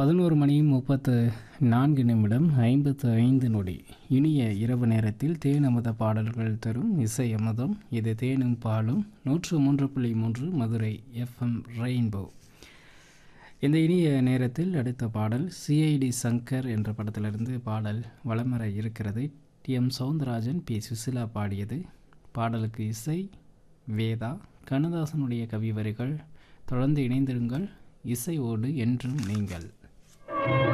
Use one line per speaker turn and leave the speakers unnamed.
பதினோரு மணி முப்பத்து நான்கு நிமிடம் ஐம்பத்து ஐந்து நொடி இனிய இரவு நேரத்தில் தேன் அமுத பாடல்கள் தரும் இசை அமுதம் இது தேனும் பாலும் நூற்று மூன்று புள்ளி மூன்று மதுரை எஃப்எம் ரெயின்போ இந்த இனிய நேரத்தில் அடுத்த பாடல் சிஐடி சங்கர் என்ற படத்திலிருந்து பாடல் வலம் வர இருக்கிறது T M Soundararajan P Susheela பாடியது பாடலுக்கு இசை வேதா கண்ணதாசனுடைய கவி வரிகள் தொடர்ந்து இணைந்திருங்கள் இசையோடு என்றும் நீங்கள்